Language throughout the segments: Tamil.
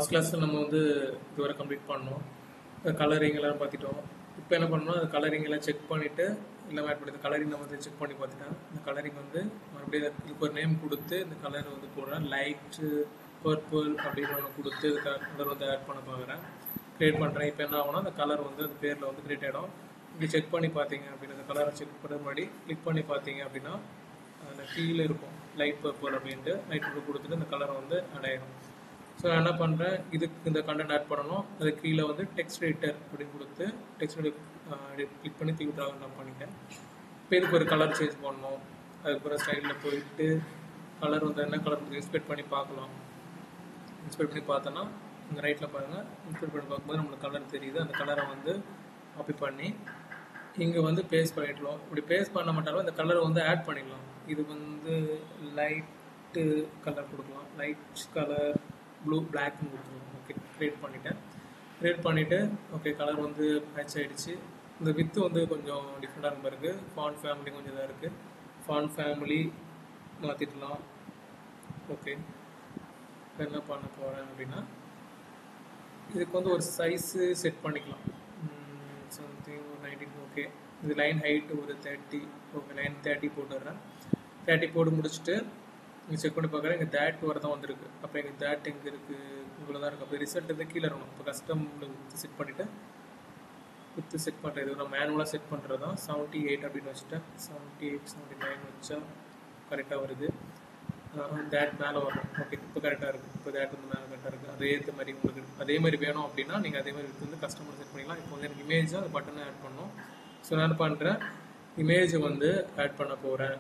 ஃபஸ்ட் கிளாஸ் நம்ம வந்து இதுவரை கம்ப்ளீட் பண்ணோம் கலரிங் எல்லாம் பார்த்துட்டோம் இப்போ என்ன பண்ணணும் அது கலரிங் எல்லாம் செக் பண்ணிவிட்டு எல்லாம் ஆட் பண்ணி கலரிங் நம்ம வந்து செக் பண்ணி பார்த்துட்டேன் இந்த கலரிங் வந்து மறுபடியும் இதுக்கு ஒரு நேம் கொடுத்து இந்த கலர் வந்து போடுறேன் லைட்டு பர்பிள் அப்படின்னு ஒன்று கொடுத்து கலர் வந்து ஆட் பண்ண பார்க்குறேன் க்ரியேட் பண்ணுறேன் இப்போ என்ன ஆகும்னா அந்த கலர் வந்து அந்த பேரில் வந்து க்ரியேட் ஆகிடும் இப்படி செக் பண்ணி பார்த்தீங்க அப்படின்னா அந்த கலரை செக் பண்ண முன்னாடி கிளிக் பண்ணி பார்த்தீங்க அப்படின்னா அதில் கீழே இருக்கும் லைட் பர்பிள் அப்படின்ட்டு லைட் பர்பிள் கொடுத்துட்டு அந்த கலரை வந்து அடையிடும் ஸோ நான் என்ன பண்ணுறேன் இதுக்கு இந்த கண்டென்ட் ஆட் பண்ணணும் அது கீழே வந்து டெக்ஸ்ட் ரைட்டர் அப்படின்னு கொடுத்து டெக்ஸ்ட் கிளிக் பண்ணி தீவிர நான் பண்ணிட்டேன் இப்போ இதுக்கு ஒரு கலர் சேஞ்ச் பண்ணணும் அதுக்கப்புறம் ஸ்டைலில் போயிட்டு கலர் வந்து என்ன கலர் இன்ஸ்பெக்ட் பண்ணி பார்க்கலாம் இன்ஸ்பெக்ட் பண்ணி பார்த்தோன்னா இங்கே ரைட்டில் பாருங்கள் இன்ஸ்பெக்ட் பண்ணி பார்க்கும்போது நம்மளுக்கு கலர் தெரியுது அந்த கலரை வந்து காப்பி பண்ணி இங்கே வந்து பேஸ்ட் பண்ணிடலாம் இப்படி பேஸ்ட் பண்ண மாட்டாலும் இந்த கலரை வந்து ஆட் பண்ணிடலாம் இது வந்து லைட்டு கலர் கொடுக்கலாம் லைட் கலர் ப்ளூ பிளாக்னு கொடுத்துருவோம் ஓகே க்ரியேட் பண்ணிட்டேன் க்ரியேட் பண்ணிவிட்டு ஓகே கலர் வந்து மேட்ச் ஆகிடுச்சு இந்த வித்து வந்து கொஞ்சம் டிஃப்ரெண்ட்டாக இருக்கும் பாருங்க ஃபான் ஃபேமிலி கொஞ்சம் இதாக இருக்குது ஃபான் ஃபேமிலி மாற்றிடலாம் ஓகே இப்போ என்ன பண்ண போகிறேன் அப்படின்னா இதுக்கு வந்து ஒரு சைஸு செட் பண்ணிக்கலாம் சம்திங் ஒரு நைன்டீன் ஓகே இது லைன் ஹைட் ஒரு தேர்ட்டி ஓகே லைன் தேர்ட்டி போட்டுடுறேன் தேர்ட்டி போட்டு முடிச்சுட்டு இங்கே செக் பண்ணி பார்க்குறேன் இங்கே தேட் வர தான் வந்திருக்கு அப்போ எங்கள் தேட் எங்கே இருக்குது இவ்வளோ தான் இருக்குது அப்போ ரிசல்ட் வந்து கீழே இருக்கணும் இப்போ கஸ்டம் வித்து செட் பண்ணிவிட்டு வித்து செட் பண்ணுறது இது நான் மேனுவலாக செட் பண்ணுறது தான் செவன்ட்டி எயிட் அப்படின்னு வச்சுட்டேன் செவன்ட்டி எயிட் செவன்ட்டி நைன் வச்சா கரெக்டாக வருது தேட் மேலே வரும் ஓகே இப்போ கரெக்டாக இருக்குது இப்போ தேட் வந்து மேலே கரெக்டாக இருக்குது அதே ஏற்ற மாதிரி உங்களுக்கு அதே மாதிரி வேணும் அப்படின்னா நீங்கள் அதே மாதிரி வந்து கஸ்டமர் செட் பண்ணிக்கலாம் இப்போ வந்து எனக்கு இமேஜாக அந்த பட்டனை ஆட் பண்ணணும் ஸோ நான் என்ன பண்ணுறேன் இமேஜை வந்து ஆட் பண்ண போகிறேன்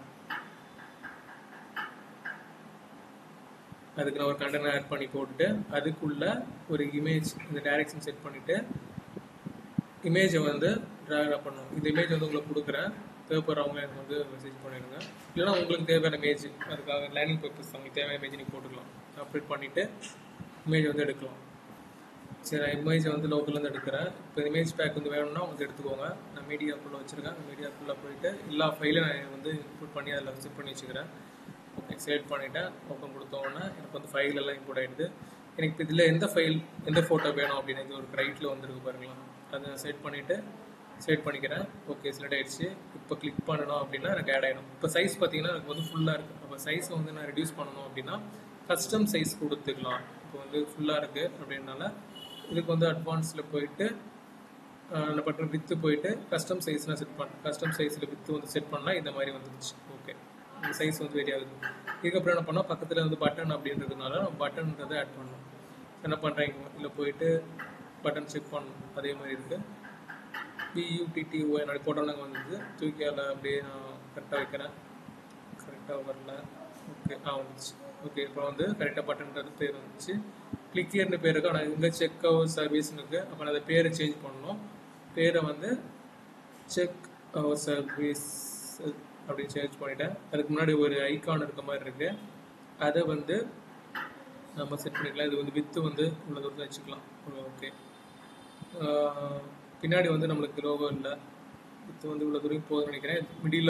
அதுக்கு நான் ஒரு கண்டென்ட் ஆட் பண்ணி போட்டுட்டு அதுக்குள்ள ஒரு இமேஜ் இந்த டைரக்ஷன் செட் பண்ணிவிட்டு இமேஜை வந்து ட்ராக் பண்ணணும் இந்த இமேஜ் வந்து உங்களுக்கு கொடுக்குறேன் தேவைப்படுறவங்க எனக்கு வந்து மெசேஜ் பண்ணிடுங்க இல்லைனா உங்களுக்கு தேவையான இமேஜ் அதுக்காக லைனிங் பர்பஸ் உங்களுக்கு தேவையான இமேஜ் நீங்கள் போட்டுக்கலாம் அப்டேட் பண்ணிவிட்டு இமேஜ் வந்து எடுக்கலாம் சரி நான் இமேஜை வந்து லோக்கல்லேருந்து எடுக்கிறேன் இப்போ இமேஜ் பேக் வந்து வேணும்னா உங்களுக்கு எடுத்துக்கோங்க நான் மீடியாக்குள்ளே வச்சுருக்கேன் மீடியாக்குள்ளே போயிட்டு எல்லா ஃபைலும் நான் வந்து இன்புட் பண்ணி அதில் செட் பண்ணி வச்சுக்கிறேன் ஓகே செலக்ட் பண்ணிவிட்டேன் ஓப்பன் கொடுத்தோன்னே எனக்கு வந்து ஃபைல் எல்லாம் இம்போர்ட் ஆகிடுது எனக்கு இப்போ இதில் எந்த ஃபைல் எந்த ஃபோட்டோ வேணும் அப்படின்னு இது ஒரு ரைட்டில் வந்துருக்கு பாருங்களா அதை நான் செலக்ட் பண்ணிவிட்டு செலக்ட் பண்ணிக்கிறேன் ஓகே செலக்ட் ஆகிடுச்சு இப்போ கிளிக் பண்ணணும் அப்படின்னா எனக்கு ஆட் ஆகிடும் இப்போ சைஸ் பார்த்தீங்கன்னா எனக்கு வந்து ஃபுல்லாக இருக்குது அப்போ சைஸை வந்து நான் ரெடியூஸ் பண்ணணும் அப்படின்னா கஸ்டம் சைஸ் கொடுத்துக்கலாம் இப்போ வந்து ஃபுல்லாக இருக்குது அப்படின்னால இதுக்கு வந்து அட்வான்ஸில் போயிட்டு என்ன பண்ணுறேன் வித்து போயிட்டு கஸ்டம் சைஸ் நான் செட் பண்ணேன் கஸ்டம் சைஸில் வித்து வந்து செட் பண்ணால் இந்த மாதிரி வந்துருச்சு ஓகே இந்த சைஸ் வந்து வெரி ஆகுது இதுக்கப்புறம் என்ன பண்ணால் பக்கத்தில் வந்து பட்டன் அப்படின்றதுனால நம்ம பட்டன்ன்றதை ஆட் பண்ணணும் என்ன பண்ணுறேன் இதில் போயிட்டு பட்டன் செக் பண்ணணும் அதே மாதிரி இருக்குது பியூடிடிஓ என்னோட போட்டோன்னு வந்தது தூக்கி அதில் அப்படியே நான் கரெக்டாக வைக்கிறேன் கரெக்டாக வரல ஓகே ஆ வந்துச்சு ஓகே இப்போ வந்து கரெக்டாக பட்டன்றது பேர் வந்துச்சு கிளிக்கியர்னு பேர் இருக்கு ஆனால் இங்கே செக் அவுட் சர்வீஸ்னு இருக்குது அப்போ நான் அதை பேரை சேஞ்ச் பண்ணணும் பேரை வந்து செக் அவர் சர்வீஸ் அப்படின்னு சேஞ்ச் பண்ணிட்டேன் அதுக்கு முன்னாடி ஒரு ஐக்கான் இருக்க மாதிரி இருக்கு அதை வந்து நம்ம செட் பண்ணிக்கலாம் இது வந்து வித்து வந்து இவ்வளோ தூரத்தில் வச்சுக்கலாம் ஓகே பின்னாடி வந்து நம்மளுக்கு லோகோ இல்லை வித்து வந்து இவ்வளோ தூரம் போகுதுன்னு நினைக்கிறேன் மிடில்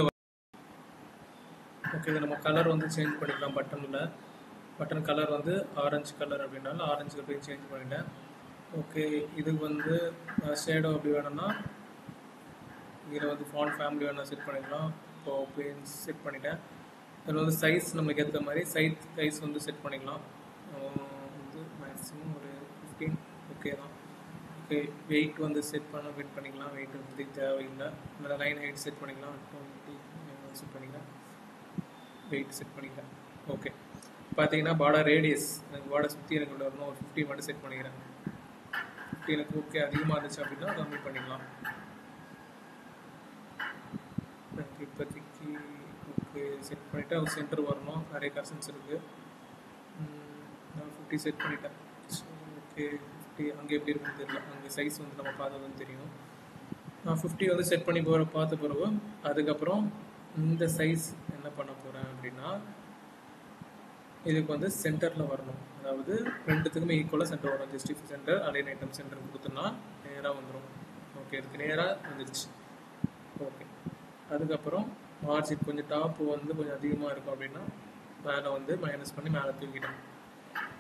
ஓகே நம்ம கலர் வந்து சேஞ்ச் பண்ணிக்கலாம் பட்டனில் பட்டன் கலர் வந்து ஆரஞ்சு கலர் அப்படின்னாலும் ஆரஞ்சு கலரையும் சேஞ்ச் பண்ணிட்டேன் ஓகே இதுக்கு வந்து ஷேடோ அப்படி வேணும்னா இதில் வந்து ஃபான் ஃபேமிலி வேணால் செட் பண்ணிக்கலாம் இப்போ பெயின்ஸ் செட் பண்ணிட்டேன் இதில் வந்து சைஸ் நம்மளுக்கு ஏற்ற மாதிரி சைஸ் சைஸ் வந்து செட் பண்ணிக்கலாம் வந்து மேக்ஸிமம் ஒரு ஃபிஃப்டீன் ஓகே தான் ஓகே வெயிட் வந்து செட் பண்ண வெயிட் பண்ணிக்கலாம் வெயிட் வந்து தேவையில்லை இல்லை லைன் ஹைட் செட் பண்ணிக்கலாம் டுவெண்ட்டி செட் பண்ணிக்கலாம் வெயிட் செட் பண்ணிக்கிறேன் ஓகே பார்த்தீங்கன்னா பார்டர் ரேடியஸ் எனக்கு பார்டர் சுற்றி எனக்கு வரணும் ஒரு ஃபிஃப்டி மட்டும் செட் பண்ணிக்கிறேன் ஃபிஃப்டி எனக்கு ஓகே அதிகமாக இருந்துச்சு அப்படின்னா கம்மி பண்ணிக்கலாம் எனக்கு இப்போதைக்கு ஓகே செட் பண்ணிவிட்டு அது சென்டர் வரணும் நிறைய கர்சன்ஸ் இருக்குது நான் ஃபிஃப்டி செட் பண்ணிட்டேன் ஓகே ஃபிஃப்டி அங்கே எப்படி இருக்குன்னு தெரியல அங்கே சைஸ் வந்து நம்ம பார்த்ததுன்னு தெரியும் நான் ஃபிஃப்டி வந்து செட் பண்ணி போகிற பார்த்த பிறகு அதுக்கப்புறம் இந்த சைஸ் என்ன பண்ண போகிறேன் அப்படின்னா இதுக்கு வந்து சென்டரில் வரணும் அதாவது ரெண்டுத்துக்குமே ஈக்குவலாக சென்டர் வரும் justify centre align item centre கொடுத்தோம்னா நேராக வந்துடும் ஓகே இதுக்கு நேராக வந்துடுச்சு ஓகே அதுக்கப்புறம் மார்ஜின் கொஞ்சம் டாப்பு வந்து கொஞ்சம் அதிகமாக இருக்கும் அப்படின்னா மேலே வந்து மைனஸ் பண்ணி மேலே தூக்கிட்டேன்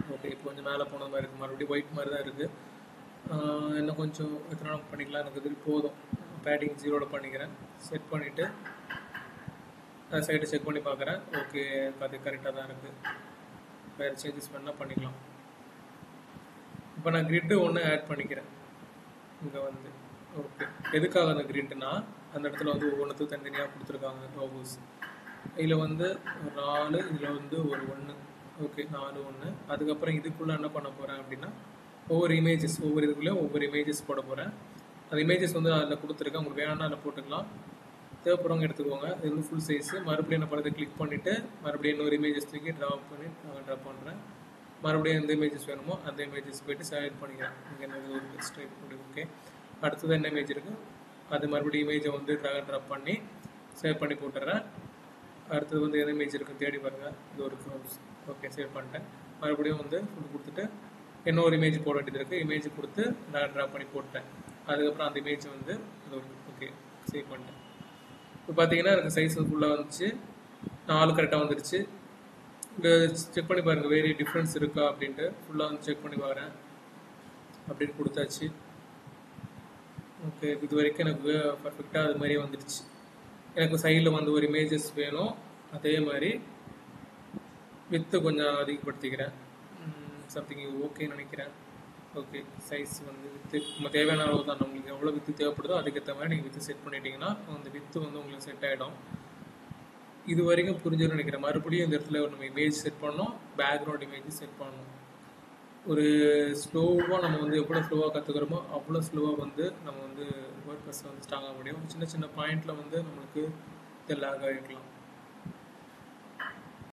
ஓகே இப்போ கொஞ்சம் மேலே போனது மாதிரி இருக்குது மறுபடியும் ஒயிட் மாதிரி தான் இருக்குது இன்னும் கொஞ்சம் எத்தனை நாள் பண்ணிக்கலாம் எனக்கு இது போதும் பேடிங் ஜீரோவில் பண்ணிக்கிறேன் செட் பண்ணிவிட்டு சைட்டை செக் பண்ணி பார்க்குறேன் ஓகே அது கரெக்டாக தான் இருக்குது வேறு சேஞ்சஸ் பண்ணால் பண்ணிக்கலாம் இப்போ நான் கிரிட்டு ஒன்று ஆட் பண்ணிக்கிறேன் இங்கே வந்து ஓகே எதுக்காக அந்த கிரிட்டுனா அந்த இடத்துல வந்து ஒவ்வொன்றுத்துக்கும் தனித்தனியாக கொடுத்துருக்காங்க லோகோஸ் இதில் வந்து ஒரு நாலு இதில் வந்து ஒரு ஒன்று ஓகே நாலு ஒன்று அதுக்கப்புறம் இதுக்குள்ளே என்ன பண்ண போகிறேன் அப்படின்னா ஒவ்வொரு இமேஜஸ் ஒவ்வொரு இதுக்குள்ளேயும் ஒவ்வொரு இமேஜஸ் போட போகிறேன் அந்த இமேஜஸ் வந்து அதில் கொடுத்துருக்கேன் உங்களுக்கு வேணும்னா அதில் போட்டுக்கலாம் தேவைப்படுறவங்க எடுத்துக்கோங்க இது வந்து ஃபுல் சைஸு மறுபடியும் என்ன பண்ணுறது கிளிக் பண்ணிவிட்டு மறுபடியும் இன்னொரு இமேஜஸ் தூக்கி ட்ரா பண்ணி நான் ட்ரா பண்ணுறேன் மறுபடியும் எந்த இமேஜஸ் வேணுமோ அந்த இமேஜஸ் போயிட்டு செலக்ட் பண்ணிக்கிறேன் இங்கே என்ன ஒரு ஸ்ட்ரைட் பண்ணி ஓகே அடுத்தது என்ன இமேஜ் இருக்குது அது மறுபடியும் இமேஜை வந்து ட்ராக் ட்ராப் பண்ணி சேவ் பண்ணி போட்டுறேன் அடுத்தது வந்து எந்த இமேஜ் இருக்குன்னு தேடி பாருங்கள் இது ஒரு க்ரோம்ஸ் ஓகே சேவ் பண்ணிட்டேன் மறுபடியும் வந்து ஃபுட் கொடுத்துட்டு இன்னொரு இமேஜ் போட வேண்டியது இருக்குது இமேஜ் கொடுத்து ட்ராக் ட்ராப் பண்ணி போட்டேன் அதுக்கப்புறம் அந்த இமேஜ் வந்து இது ஒரு ஓகே சேவ் பண்ணிட்டேன் இப்போ பார்த்தீங்கன்னா எனக்கு சைஸ் ஃபுல்லாக வந்துச்சு நாலு கரெக்டாக வந்துருச்சு இங்கே செக் பண்ணி பாருங்கள் வேறு டிஃப்ரென்ஸ் இருக்கா அப்படின்ட்டு ஃபுல்லாக வந்து செக் பண்ணி பார்க்குறேன் அப்படின்னு கொடுத்தாச்சு ஓகே இது வரைக்கும் எனக்கு பர்ஃபெக்டாக அது மாதிரியே வந்துடுச்சு எனக்கு சைடில் வந்து ஒரு இமேஜஸ் வேணும் அதே மாதிரி வித்து கொஞ்சம் அதிகப்படுத்திக்கிறேன் சம்திங் ஓகேன்னு நினைக்கிறேன் ஓகே சைஸ் வந்து வித்து நம்ம தேவையான அளவு தான் உங்களுக்கு எவ்வளோ வித்து தேவைப்படுதோ அதுக்கேற்ற மாதிரி நீங்கள் வித்து செட் பண்ணிட்டீங்கன்னா அந்த வித்து வந்து உங்களுக்கு செட் ஆகிடும் இது வரைக்கும் புரிஞ்சுன்னு நினைக்கிறேன் மறுபடியும் இந்த இடத்துல நம்ம இமேஜ் செட் பண்ணோம் பேக்ரவுண்ட் இமேஜ் செட் பண்ணணும் ஒரு ஸ்லோவாக நம்ம வந்து எவ்வளோ ஸ்லோவாக கற்றுக்கிறோமோ அவ்வளோ ஸ்லோவாக வந்து நம்ம வந்து ஒர்க்கர்ஸ் வந்து ஸ்ட்ராங்காக முடியும் சின்ன சின்ன பாயிண்டில் வந்து நம்மளுக்கு இது லாக் ஆகிருக்கலாம்